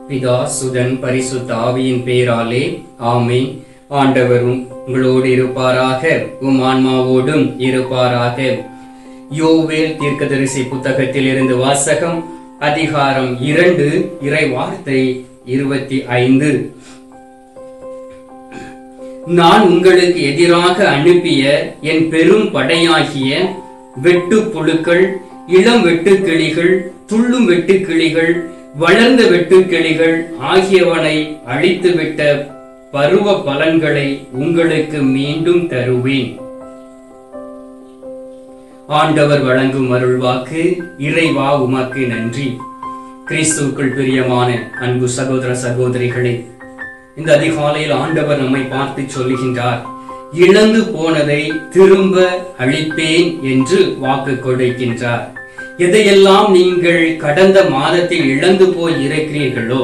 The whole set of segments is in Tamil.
பிதா சுதன் பரிசுத்த ஆவியின் பேராலே ஆமென் ஆண்டவரும் உங்களோடு இருப்பாராக உம் ஆன்மாவோடும் இருப்பாராக யோவேல் தீர்க்கதரிசி புத்தகத்தில் இருந்து வாசகம் அதிகாரம் இரண்டு இறை வார்த்தை இருபத்தி ஐந்து நான் உங்களுக்கு எதிராக அனுப்பிய என் பெரும் படையாகிய வெட்டு புழுக்கள் இளம் வெட்டுக்கிளிகள் துள்ளும் வெட்டுக்கிளிகள் வளர்ந்த வெட்டுக்கிளிகள் ஆகியவனை அழித்துவிட்ட பருவ பலன்களை உங்களுக்கு மீண்டும் தருவேன் ஆண்டவர் வழங்கும் அருள்வாக்கு இறைவா உமக்கு நன்றி கிறிஸ்துவுக்குள் பிரியமான அன்பு சகோதர சகோதரிகளே இந்த அதிகாலையில் ஆண்டவர் நம்மை பார்த்து சொல்லுகின்றார் இழந்து போனதை திரும்ப அளிப்பேன் என்று வாக்கு கொடுக்கின்றார் எதையெல்லாம் நீங்கள் கடந்த மாதத்தில் இழந்து போய் இருக்கிறீர்களோ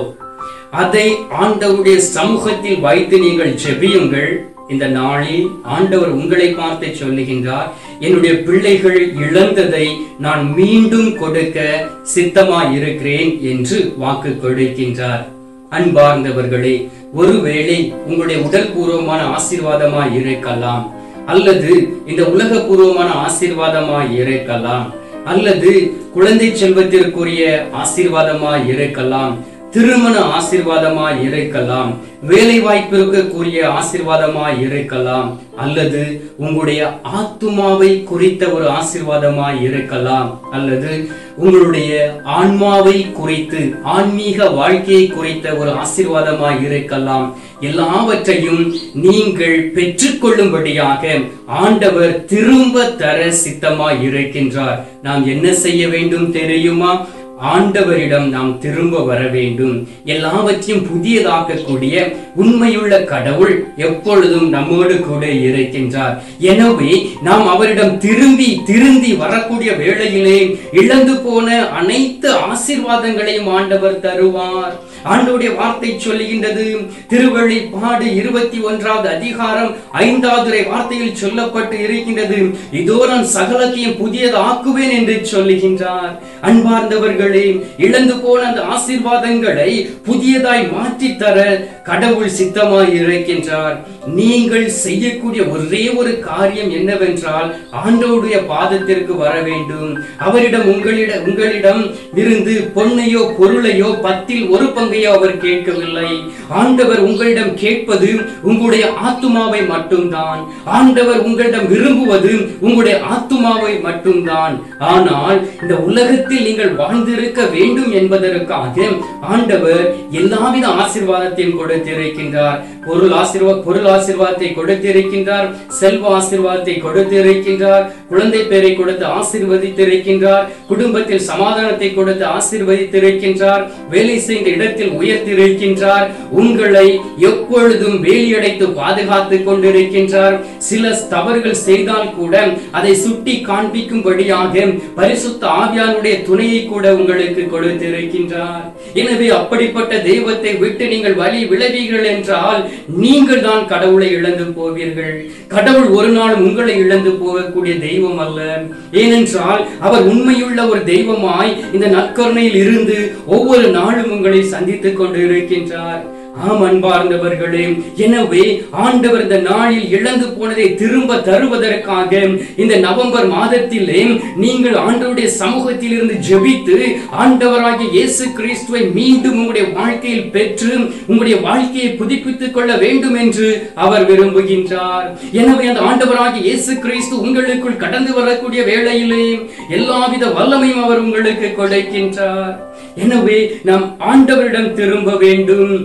அதை ஆண்டவருடைய சமூகத்தில் வைத்து நீங்கள் ஜெபியுங்கள் இந்த நாளில் ஆண்டவர் உங்களை பார்த்து சொல்லுகின்றார் என்னுடைய பிள்ளைகள் இழந்ததை நான் மீண்டும் கொடுக்க சித்தமாய் இருக்கிறேன் என்று வாக்கு கொடுக்கின்றார் அன்பார்ந்தவர்களே ஒருவேளை உங்களுடைய உடல் பூர்வமான ஆசீர்வாதமாய் இருக்கலாம் அல்லது இந்த உலகபூர்வமான ஆசீர்வாதமாய் இருக்கலாம் அல்லது குழந்தை செல்வத்திற்குரிய ஆசீர்வாதமாய் இருக்கலாம் திருமண ஆசீர்வாதமாய் இருக்கலாம் வேலை வாய்ப்பிற்கு கூறிய ஆசீர்வாதமாய் இருக்கலாம் அல்லது உங்களுடைய ஆத்துமாவை குறித்த ஒரு ஆசீர்வாதமாய் இருக்கலாம் அல்லது உங்களுடைய ஆன்மாவை குறித்து ஆன்மீக வாழ்க்கையை குறித்த ஒரு ஆசீர்வாதமாய் இருக்கலாம் எல்லாவற்றையும் நீங்கள் பெற்றுக்கொள்ளும்படியாக ஆண்டவர் திரும்ப தர சித்தமாய் இருக்கின்றார் நாம் என்ன செய்ய வேண்டும் தெரியுமா ஆண்டவரிடம் நாம் திரும்ப வர வேண்டும் எல்லாவற்றையும் புதியதாக்கக்கூடிய உண்மையுள்ள கடவுள் எப்பொழுதும் நம்மோடு கூட இருக்கின்றார் எனவே நாம் அவரிடம் திரும்பி திருந்தி வரக்கூடிய வேளையிலே இழந்து போன அனைத்து ஆசீர்வாதங்களையும் ஆண்டவர் தருவார் ஆண்டோடைய வார்த்தை சொல்லுகின்றது திருவள்ளி பாடு இருபத்தி ஒன்றாவது அதிகாரம் ஐந்தாவது வார்த்தையில் சொல்லப்பட்டு இருக்கின்றது இதோ நான் சகலத்தையும் புதியது ஆக்குவேன் என்று சொல்லுகின்றார் அன்பார்ந்தவர்களே இழந்து போன அந்த ஆசீர்வாதங்களை புதியதாய் மாற்றி தர கடவுள் சித்தமாய் இருக்கின்றார் நீங்கள் செய்யக்கூடிய ஒரே ஒரு காரியம் என்னவென்றால் ஆண்டோடைய பாதத்திற்கு வர வேண்டும் அவரிடம் உங்களிடம் உங்களிடம் இருந்து பொன்னையோ பொருளையோ பத்தில் ஒரு பங்கையோ அவர் கேட்கவில்லை ஆண்டவர் உங்களிடம் கேட்பது உங்களுடைய ஆத்துமாவை மட்டும்தான் ஆண்டவர் உங்களிடம் விரும்புவது உங்களுடைய ஆத்துமாவை மட்டும்தான் ஆனால் இந்த உலகத்தில் நீங்கள் வாழ்ந்திருக்க வேண்டும் என்பதற்காக ஆண்டவர் எல்லாவித ஆசீர்வாதத்தையும் கொடுத்திருக்கின்றார் பொருள் ஆசீர்வாத பொருள் ஆசீர்வாதத்தை கொடுத்திருக்கின்றார் செல்வ ஆசீர்வாதத்தை கொடுத்திருக்கின்றார் குழந்தை பேரை கொடுத்து ஆசீர்வதித்திருக்கின்றார் குடும்பத்தில் சமாதானத்தை கொடுத்து ஆசீர்வதித்திருக்கின்றார் வேலை செய்த இடத்தில் உயர்த்திருக்கின்றார் உங்களை எப்பொழுதும் வேலியடைத்து பாதுகாத்துக் கொண்டிருக்கின்றார் சில தவறுகள் செய்தால் கூட அதை சுட்டி காண்பிக்கும்படியாக பரிசுத்த ஆவியானுடைய துணையை கூட உங்களுக்கு கொடுத்திருக்கின்றார் எனவே அப்படிப்பட்ட தெய்வத்தை விட்டு நீங்கள் வழி விளைவீர்கள் என்றால் நீங்கள் தான் கடவுளை இழந்து போவீர்கள் கடவுள் ஒரு நாள் உங்களை இழந்து போகக்கூடிய தெய்வம் அல்ல ஏனென்றால் அவர் உண்மையுள்ள ஒரு தெய்வமாய் இந்த நற்கருணையில் இருந்து ஒவ்வொரு நாளும் உங்களை சந்தித்துக் கொண்டு இருக்கின்றார் ஆம் அன்பார்ந்தவர்களே எனவே ஆண்டவர் இந்த நாளில் இழந்து போனதை திரும்ப தருவதற்காக இந்த நவம்பர் மாதத்திலே நீங்கள் ஆண்டவருடைய சமூகத்தில் இருந்து ஜெபித்து ஆண்டவராகிய இயேசு கிறிஸ்துவை மீண்டும் உங்களுடைய வாழ்க்கையில் பெற்று உங்களுடைய வாழ்க்கையை புதுப்பித்துக் கொள்ள வேண்டும் என்று அவர் விரும்புகின்றார் எனவே அந்த ஆண்டவராகிய இயேசு கிறிஸ்து உங்களுக்குள் கடந்து வரக்கூடிய வேளையிலே எல்லாவித வல்லமையும் அவர் உங்களுக்கு கொடுக்கின்றார் எனவே நாம் ஆண்டவரிடம் திரும்ப வேண்டும்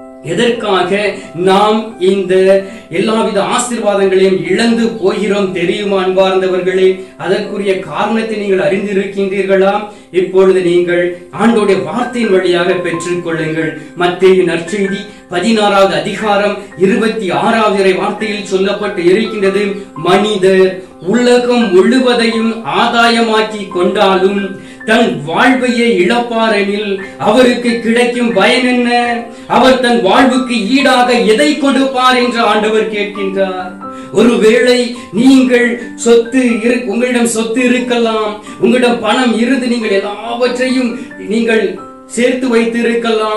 எதற்காக நாம் இந்த எல்லாவித ஆசீர்வாதங்களையும் இழந்து போகிறோம் தெரியுமா அன்பார்ந்தவர்களே அதற்குரிய காரணத்தை நீங்கள் அறிந்திருக்கின்றீர்களா இப்பொழுது நீங்கள் ஆண்டோடைய வார்த்தையின் வழியாக பெற்றுக் கொள்ளுங்கள் மத்திய நற்செய்தி பதினாறாவது அதிகாரம் இருபத்தி ஆறாவது இறை வார்த்தையில் சொல்லப்பட்டு இருக்கின்றது மனிதர் உலகம் முழுவதையும் ஆதாயமாக்கி கொண்டாலும் தன் வாழ்வையே இழப்பாரெனில் அவருக்கு கிடைக்கும் பயன் என்ன அவர் தன் வாழ்வுக்கு ஈடாக எதை கொடுப்பார் என்று ஆண்டவர் கேட்கின்றார் ஒருவேளை நீங்கள் சொத்து இரு- உங்களிடம் சொத்து இருக்கலாம் உங்களிடம் பணம் இருந்து நீங்கள் எல்லாவற்றையும் நீங்கள் சேர்த்து வைத்திருக்கலாம்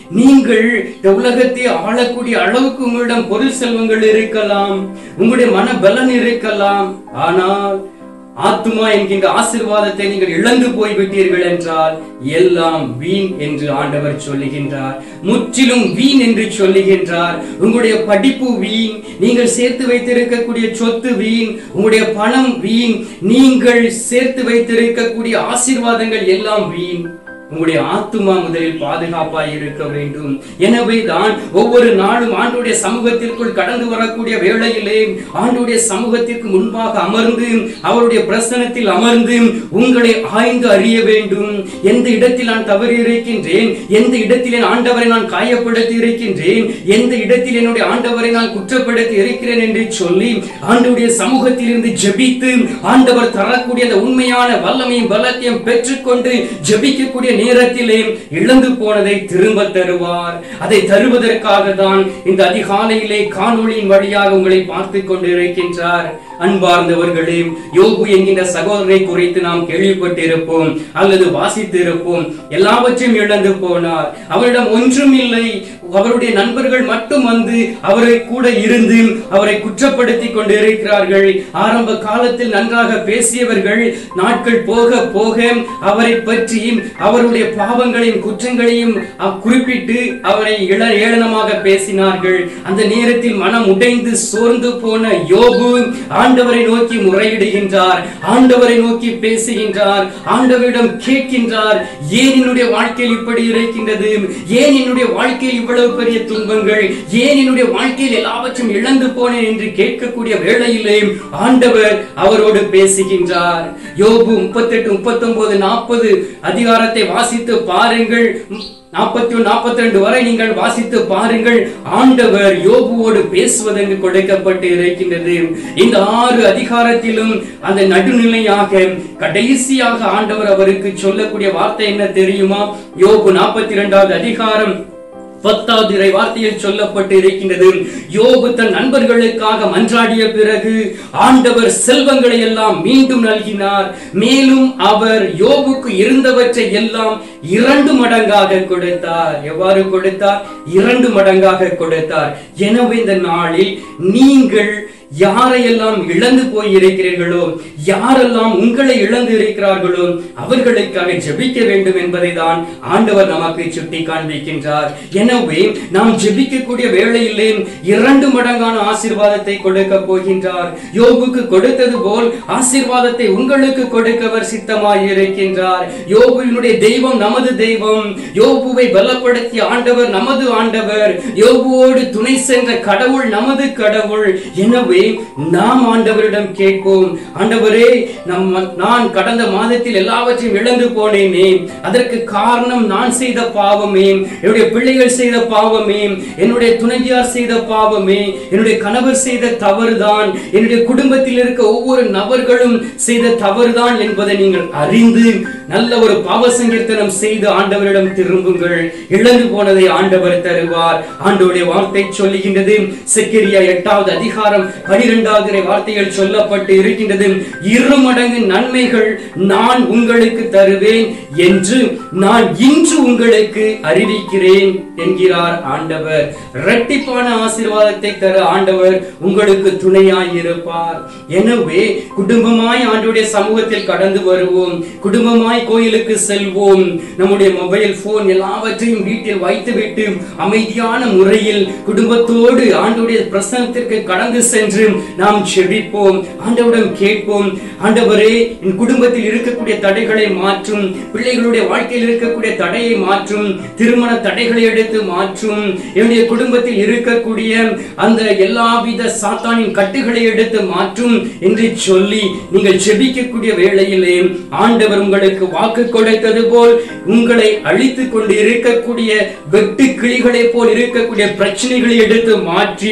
நீங்கள் இந்த உலகத்தை ஆளக்கூடிய அளவுக்கு உங்களிடம் பொருள் செல்வங்கள் இருக்கலாம் உங்களுடைய மன பலன் இருக்கலாம் ஆனால் ஆத்துமா என்கின்ற ஆசீர்வாதத்தை நீங்கள் இழந்து போய்விட்டீர்கள் என்றால் எல்லாம் வீண் என்று ஆண்டவர் சொல்லுகின்றார் முற்றிலும் வீண் என்று சொல்லுகின்றார் உங்களுடைய படிப்பு வீண் நீங்கள் சேர்த்து வைத்திருக்கக்கூடிய சொத்து வீண் உங்களுடைய பணம் வீண் நீங்கள் சேர்த்து வைத்திருக்கக்கூடிய ஆசீர்வாதங்கள் எல்லாம் வீண் உங்களுடைய ஆத்துமா முதலில் பாதுகாப்பாய் இருக்க வேண்டும் எனவே தான் ஒவ்வொரு நாளும் ஆண்டுடைய சமூகத்திற்குள் கடந்து வரக்கூடிய வேளையிலே ஆண்டுடைய சமூகத்திற்கு முன்பாக அமர்ந்து அவருடைய பிரசனத்தில் அமர்ந்து உங்களை ஆய்ந்து அறிய வேண்டும் எந்த இடத்தில் நான் தவறி இருக்கின்றேன் எந்த இடத்தில் என் ஆண்டவரை நான் காயப்படுத்தி இருக்கின்றேன் எந்த இடத்தில் என்னுடைய ஆண்டவரை நான் குற்றப்படுத்தி இருக்கிறேன் என்று சொல்லி ஆண்டுடைய சமூகத்தில் இருந்து ஜெபித்து ஆண்டவர் தரக்கூடிய அந்த உண்மையான வல்லமையும் பலத்தையும் பெற்றுக்கொண்டு ஜெபிக்கக்கூடிய நேரத்திலே இழந்து போனதை திரும்ப தருவார் அதை தருவதற்காக தான் இந்த அதிகாலையிலே காணொளியின் வழியாக உங்களை பார்த்து கொண்டு இருக்கின்றார் அன்பார்ந்தவர்களே யோகு என்கின்ற சகோதரரை குறித்து நாம் கேள்விப்பட்டிருப்போம் அல்லது வாசித்து இருப்போம் எல்லாவற்றையும் இழந்து போனார் அவரிடம் ஒன்றும் இல்லை அவருடைய நண்பர்கள் மட்டும் வந்து அவரை கூட இருந்து அவரை குற்றப்படுத்தி கொண்டு இருக்கிறார்கள் ஆரம்ப காலத்தில் நன்றாக பேசியவர்கள் நாட்கள் போக போக அவரை பற்றி அவருடைய பாவங்களையும் குற்றங்களையும் அ- குறிப்பிட்டு அவரை இள ஏளனமாக பேசினார்கள் அந்த நேரத்தில் மனம் உடைந்து சோர்ந்து போன யோபு ஆண்டவரை நோக்கி முறையிடுகின்றார் ஆண்டவரை நோக்கி பேசுகின்றார் ஆண்டவரிடம் கேட்கின்றார் ஏன் என்னுடைய வாழ்க்கையில் இப்படி இருக்கின்றது ஏன் என்னுடைய வாழ்க்கையில் இவ்வளவு பெரிய துன்பங்கள் ஏன் என்னுடைய வாழ்க்கையில் எல்லாவற்றையும் இழந்து போனேன் என்று கேட்கக்கூடிய வேளையிலே ஆண்டவர் அவரோடு பேசுகின்றார் யோபு முப்பத்தெட்டு முப்பத்தொன்பது நாற்பது அதிகாரத்தை வாசித்து பாருங்கள் நாற்பத்தி ஒன்று நாற்பத்தி ரெண்டு வரை நீங்கள் வாசித்து பாருங்கள் ஆண்டவர் யோபுவோடு பேசுவதற்கு கொடுக்கப்பட்டு இருக்கின்றது இந்த ஆறு அதிகாரத்திலும் அந்த நடுநிலையாக கடைசியாக ஆண்டவர் அவருக்கு சொல்லக்கூடிய வார்த்தை என்ன தெரியுமா யோபு நாற்பத்தி இரண்டாவது அதிகாரம் பத்தாவது இறை வார்த்தையில் சொல்லப்பட்டு இருக்கின்றது யோபு தன் நண்பர்களுக்காக மன்றாடிய பிறகு ஆண்டவர் செல்வங்களை எல்லாம் மீண்டும் நல்கினார் மேலும் அவர் யோபுக்கு இருந்தவற்றை எல்லாம் இரண்டு மடங்காக கொடுத்தார் எவ்வாறு கொடுத்தார் இரண்டு மடங்காக கொடுத்தார் எனவே இந்த நாளில் நீங்கள் யாரையெல்லாம் இழந்து போய் இருக்கிறீர்களோ யாரெல்லாம் உங்களை இழந்து இருக்கிறார்களோ அவர்களுக்காக ஜெபிக்க வேண்டும் என்பதை தான் ஆண்டவர் நமக்கு சுட்டி காண்பிக்கின்றார் எனவே நாம் ஜெபிக்கக்கூடிய வேளையிலே இரண்டு மடங்கான ஆசீர்வாதத்தை கொடுக்க போகின்றார் யோபுக்கு கொடுத்தது போல் ஆசீர்வாதத்தை உங்களுக்கு கொடுக்கவர் சித்தமாய் இருக்கின்றார் யோபுவினுடைய தெய்வம் நமது தெய்வம் யோபுவை பலப்படுத்திய ஆண்டவர் நமது ஆண்டவர் யோபுவோடு துணை சென்ற கடவுள் நமது கடவுள் எனவே நாம் ஆண்டவரிடம் கேட்போம் ஆண்டவரே நம் நான் கடந்த மாதத்தில் எல்லாவற்றையும் இழந்து போனேனே அதற்கு காரணம் நான் செய்த பாவமே என்னுடைய பிள்ளைகள் செய்த பாவமே என்னுடைய துணைவியார் செய்த பாவமே என்னுடைய கணவர் செய்த தவறுதான் என்னுடைய குடும்பத்தில் இருக்க ஒவ்வொரு நபர்களும் செய்த தவறுதான் என்பதை நீங்கள் அறிந்து நல்ல ஒரு பாவ சங்கீர்த்தனம் செய்து ஆண்டவரிடம் திரும்புங்கள் இழந்து போனதை ஆண்டவர் தருவார் ஆண்டவருடைய வார்த்தை சொல்லுகின்றது செக்கரியா எட்டாவது அதிகாரம் பனிரெண்டாவது வார்த்தைகள் சொல்லப்பட்டு இருக்கின்றது இரு மடங்கு நன்மைகள் நான் உங்களுக்கு தருவேன் என்று நான் இன்று உங்களுக்கு அறிவிக்கிறேன் என்கிறார் ஆண்டவர் இரட்டிப்பான ஆசீர்வாதத்தை தர ஆண்டவர் உங்களுக்கு துணையாய் இருப்பார் எனவே குடும்பமாய் ஆண்டுடைய சமூகத்தில் கடந்து வருவோம் குடும்பமாய் கோயிலுக்கு செல்வோம் நம்முடைய மொபைல் போன் எல்லாவற்றையும் வீட்டில் வைத்துவிட்டு அமைதியான முறையில் குடும்பத்தோடு ஆண்டுடைய பிரசனத்திற்கு கடந்து சென்று நாம் செபிப்போம் ஆண்டவரிடம் கேட்போம் ஆண்டவரே என் குடும்பத்தில் இருக்கக்கூடிய தடைகளை மாற்றும் பிள்ளைகளுடைய வாழ்க்கையில் இருக்கக்கூடிய தடையை மாற்றும் திருமண தடைகளை எடுத்து மாற்றும் என்னுடைய குடும்பத்தில் இருக்கக்கூடிய அந்த எல்லாவித சாத்தானின் கட்டுகளை எடுத்து மாற்றும் என்று சொல்லி நீங்கள் செபிக்கக்கூடிய வேளையிலே ஆண்டவர் உங்களுக்கு வாக்கு கொடுத்தது போல் உங்களை அழித்துக் கொண்டு இருக்கக்கூடிய வெட்டு கிளிகளை போல் இருக்கக்கூடிய பிரச்சனைகளை எடுத்து மாற்றி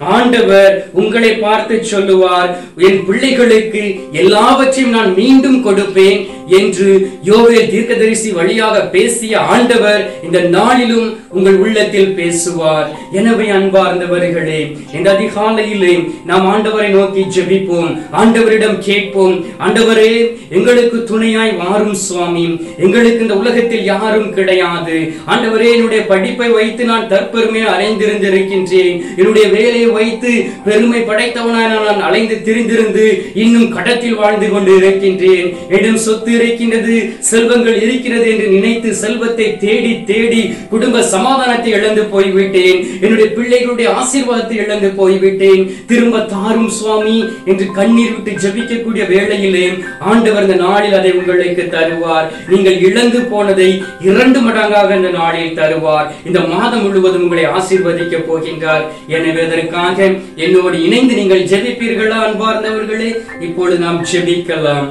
ஆண்டவர் உங்களை பார்த்து சொல்லுவார் என் பிள்ளைகளுக்கு எல்லாவற்றையும் நான் மீண்டும் கொடுப்பேன் என்று யோவேல் தீர்க்கதரிசி வழியாக பேசிய ஆண்டவர் இந்த நாளிலும் உங்கள் உள்ளத்தில் பேசுவார் எனவே அன்பார்ந்தவர்களே இந்த அதிகாலையிலே நாம் ஆண்டவரை நோக்கி ஜெபிப்போம் ஆண்டவரிடம் கேட்போம் ஆண்டவரே எங்களுக்கு துணையாய் வாரும் சுவாமி எங்களுக்கு இந்த உலகத்தில் யாரும் கிடையாது ஆண்டவரே என்னுடைய படிப்பை வைத்து நான் தற்பெருமையை அலைந்திருந்திருக்கின்றேன் என்னுடைய வேலையை வைத்து பெருமை படைத்தவனாய் நான் அலைந்து திரிந்திருந்து இன்னும் கடத்தில் வாழ்ந்து கொண்டு இருக்கின்றேன் என்னிடம் சொத்து இருக்கின்றது செல்வங்கள் இருக்கிறது என்று நினைத்து செல்வத்தை தேடி தேடி குடும்ப சமாதானத்தை இழந்து போய்விட்டேன் என்னுடைய பிள்ளைகளுடைய ஆசீர்வாதத்தை இழந்து போய்விட்டேன் திரும்ப தாரும் சுவாமி என்று கண்ணீர் விட்டு ஜெபிக்கக்கூடிய வேளையிலே ஆண்டவர் இந்த நாளில் அதை உங்களுக்கு தருவார் நீங்கள் இழந்து போனதை இரண்டு மடங்காக இந்த நாளில் தருவார் இந்த மாதம் முழுவதும் உங்களை ஆசீர்வதிக்க போகின்றார் எனவே அதற்காக என்னோடு இணைந்து நீங்கள் ஜெபிப்பீர்களா அன்பார்ந்தவர்களே இப்பொழுது நாம் ஜெபிக்கலாம்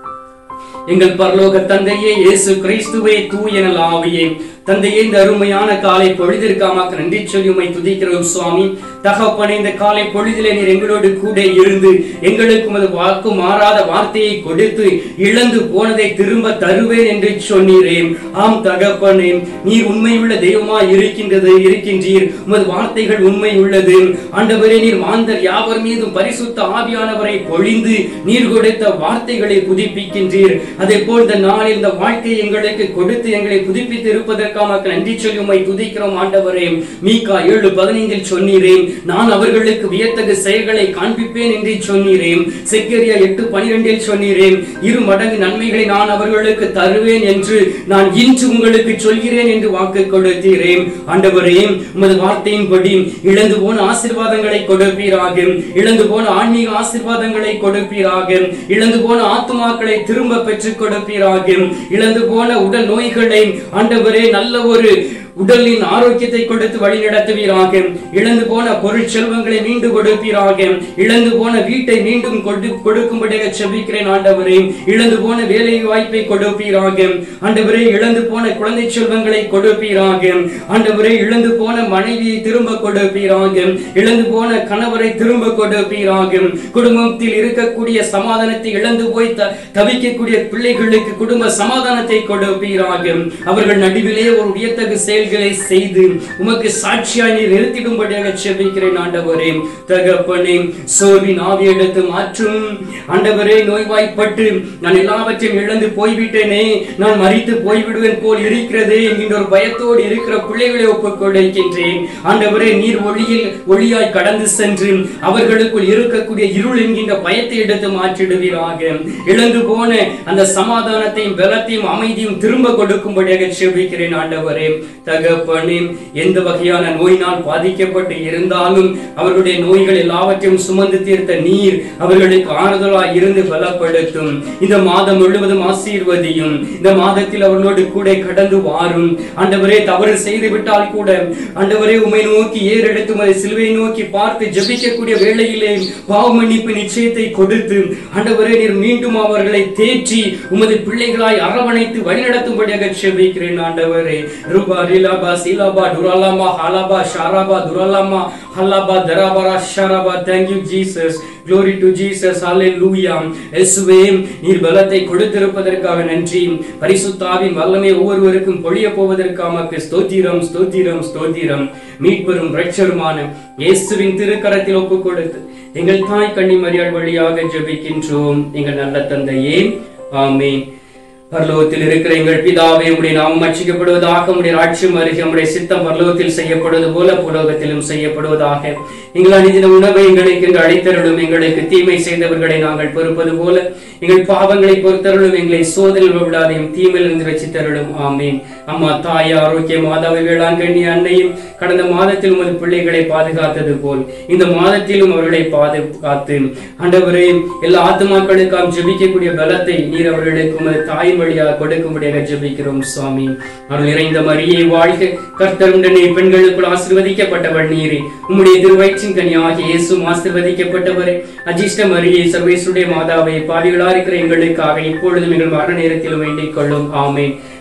எங்கள் பரலோக தந்தையே இயேசு கிறிஸ்துவே தூயனல் ஆவியே தந்தையே இந்த அருமையான காலை பொழுதிற்காக நன்றி சொல்லி உம்மை துதிக்கிறோம் சுவாமி தகப்பனே இந்த காலை பொழுதிலே நீர் எங்களோடு கூட இருந்து எங்களுக்கு உமது வாக்கு மாறாத வார்த்தையை கொடுத்து இழந்து போனதை திரும்ப தருவேன் என்று சொன்னீரேன் ஆம் தகப்பனே நீர் உண்மையுள்ள தெய்வமாய் இருக்கின்றது இருக்கின்றீர் உமது வார்த்தைகள் உண்மை உள்ளது ஆண்டவரே நீர் மாந்தர் யாவர் மீதும் பரிசுத்த ஆவியானவரை பொழிந்து நீர் கொடுத்த வார்த்தைகளை புதுப்பிக்கின்றீர் அதே போல் இந்த நாளில் இந்த வாழ்க்கையை எங்களுக்கு கொடுத்து எங்களை புதுப்பித்து இருப்பதற்காக நன்றி சொல்லி உம்மை துதிக்கிறோம் ஆண்டவரே மீகா ஏழு பதினைந்தில் சொன்னீரேன் நான் அவர்களுக்கு வியத்தகு செயல்களை காண்பிப்பேன் என்று சொன்னீரேன் செக்கரியா எட்டு பனிரெண்டில் சொன்னீரேன் இரு மடங்கு நன்மைகளை நான் அவர்களுக்கு தருவேன் என்று நான் இன்று உங்களுக்கு சொல்கிறேன் என்று வாக்கு கொடுத்தீரேன் ஆண்டவரே உமது வார்த்தையின்படி இழந்து போன ஆசீர்வாதங்களை கொடுப்பீராக இழந்து போன ஆன்மீக ஆசீர்வாதங்களை கொடுப்பீராக இழந்து போன ஆத்துமாக்களை திரும்ப பெற்றுக் கொடுப்பீராக இழந்து போன உடல் நோய்களை ஆண்டவரே நல்ல ஒரு உடலின் ஆரோக்கியத்தை கொடுத்து வழி நடத்துவீராக இழந்து போன பொருள் செல்வங்களை மீண்டும் கொடுப்பீராக இழந்து போன வீட்டை மீண்டும் கொடு கொடுக்கும்படியாக செபிக்கிறேன் ஆண்டவரே இழந்து போன வேலை வாய்ப்பை கொடுப்பீராக ஆண்டவரே இழந்து போன குழந்தை செல்வங்களை கொடுப்பீராக ஆண்டவரே இழந்து போன மனைவியை திரும்ப கொடுப்பீராக இழந்து போன கணவரை திரும்ப கொடுப்பீராக குடும்பத்தில் இருக்கக்கூடிய சமாதானத்தை இழந்து போய் த- தவிக்கக்கூடிய பிள்ளைகளுக்கு குடும்ப சமாதானத்தை கொடுப்பீராக அவர்கள் நடுவிலே ஒரு வியத்தகு செயல்களை செய்து உமக்கு சாட்சியாய் நீர் நிறுத்திடும்படியாக செபிக்கிறேன் ஆண்டவரே தகப்பனே சோர்வின் ஆவி எடுத்து மாற்றும் ஆண்டவரே நோய்வாய்ப்பட்டு நான் எல்லாவற்றையும் இழந்து போய்விட்டேனே நான் மறித்து போய்விடுவேன் போல் இருக்கிறதே என்கின்ற ஒரு பயத்தோடு இருக்கிற பிள்ளைகளை ஒப்புக் கொடுக்கின்றேன் ஆண்டவரே நீர் ஒளியில் ஒளியாய் கடந்து சென்று அவர்களுக்குள் இருக்கக்கூடிய இருள் என்கின்ற பயத்தை எடுத்து மாற்றிடுவீராக இழந்து போன அந்த சமாதானத்தையும் பலத்தையும் அமைதியும் திரும்ப கொடுக்கும்படியாக செபிக்கிறேன் ஆண்டவரே தகப்பனே எந்த வகையான நோயினால் பாதிக்கப்பட்டு இருந்தாலும் அவர்களுடைய நோய்கள் எல்லாவற்றையும் சுமந்து தீர்த்த நீர் அவர்களுக்கு ஆறுதலாய் இருந்து பலப்படுத்தும் இந்த மாதம் முழுவதும் ஆசீர்வதியும் இந்த மாதத்தில் அவர்களோடு கூட கடந்து வாரும் ஆண்டவரே தவறு செய்து விட்டால் கூட ஆண்டவரே உமை நோக்கி ஏறெடுத்து உமது சிலுவை நோக்கி பார்த்து ஜெபிக்கக்கூடிய வேளையிலே பாவ மன்னிப்பு நிச்சயத்தை கொடுத்து ஆண்டவரே நீர் மீண்டும் அவர்களை தேற்றி உமது பிள்ளைகளாய் அரவணைத்து வழிநடத்தும்படியாக செபிக்கிறேன் ஆண்டவரே ரூபா ரிலாபா சீலாபா டுராலாமா ஹாலாபா ஷாராபா துராலாமா ஹல்லாபா தராபரா ஷாராபா thank you Jesus glory to Jesus hallelujah இயேசுவே நீர் பலத்தை கொடுத்திருப்பதற்காக நன்றி பரிசுத்தாவின் வல்லமை ஒவ்வொருவருக்கும் பொழிய போவதற்காக ஸ்தோத்திரம் ஸ்தோத்திரம் ஸ்தோத்திரம் மீட்பெரும் இரட்சருமான இயேசுவின் திருக்கரத்தில் ஒப்புக் கொடுத்து எங்கள் தாய் கன்னி மரியாள் வழியாக ஜெபிக்கின்றோம் எங்கள் நல்ல தந்தையே ஆமென் பரலோகத்தில் இருக்கிற எங்கள் பிதாவே உடைய நாமம் அச்சிக்கப்படுவதாக உடைய ராட்சியம் அருகே உடைய சித்தம் பரலோகத்தில் செய்யப்படுவது போல புலோகத்திலும் செய்யப்படுவதாக எங்கள் அணிதின உணவை எங்களுக்கு என்று அழைத்தருளும் எங்களுக்கு தீமை செய்தவர்களை நாங்கள் பொறுப்பது போல எங்கள் பாவங்களை பொறுத்தருளும் எங்களை சோதனையில் விடாதையும் தீமையிலிருந்து ரசித்தருளும் ஆமீன் அம்மா தாய் ஆரோக்கிய மாதாவை வேளாங்கண்ணி அன்னையும் கடந்த மாதத்தில் உமது பிள்ளைகளை பாதுகாத்தது போல் இந்த மாதத்திலும் அவர்களை பாதுகாத்து ஆண்டவரே எல்லா ஆத்துமாக்களுக்காம் ஜெபிக்கக்கூடிய பலத்தை நீர் அவர்களுக்கு உமது தாயின் வழியாக கொடுக்கும்படியாக ஜெபிக்கிறோம் சுவாமி அருள் நிறைந்த மரியே வாழ்க கர்த்தருடனே பெண்களுக்குள் ஆசீர்வதிக்கப்பட்டவள் நீரே உம்முடைய திருவயிற்றின் கனியாகிய இயேசும் ஆசீர்வதிக்கப்பட்டவரே அஜிஷ்ட மரியே சர்வேசுடைய மாதாவை பாவிகளா இருக்கிற எங்களுக்காக இப்பொழுதும் எங்கள் மரண நேரத்திலும் வேண்டிக் கொள்ளும் ஆமென்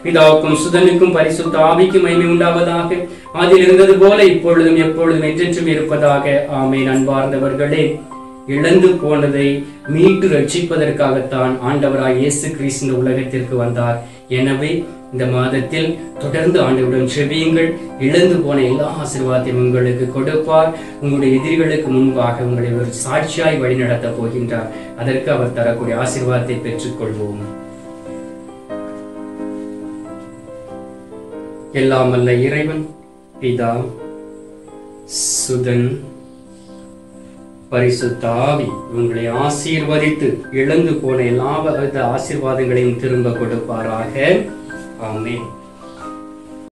பிதாவுக்கும் சுதனுக்கும் பரிசுத்த ஆவிக்கும் மகிமை உண்டாவதாக அதில் இருந்தது போல இப்பொழுதும் எப்பொழுதும் என்றென்றும் இருப்பதாக ஆமென் அன்பார்ந்தவர்களே இழந்து போனதை மீட்டு ரட்சிப்பதற்காகத்தான் ஆண்டவராய் இயேசு கிறிஸ்து இந்த உலகத்திற்கு வந்தார் எனவே இந்த மாதத்தில் தொடர்ந்து ஆண்டவருடன் செவியுங்கள் இழந்து போன எல்லா ஆசீர்வாதத்தையும் உங்களுக்கு கொடுப்பார் உங்களுடைய எதிரிகளுக்கு முன்பாக உங்களை ஒரு சாட்சியாய் வழிநடத்த போகின்றார் அதற்கு அவர் தரக்கூடிய ஆசீர்வாதத்தை பெற்றுக்கொள்வோம் எல்லாம் வல்ல இறைவன் பிதா சுதன் பரிசுத்த ஆவி உங்களை ஆசீர்வதித்து இழந்து போன எல்லா வித ஆசீர்வாதங்களையும் திரும்ப கொடுப்பாராக ஆமென்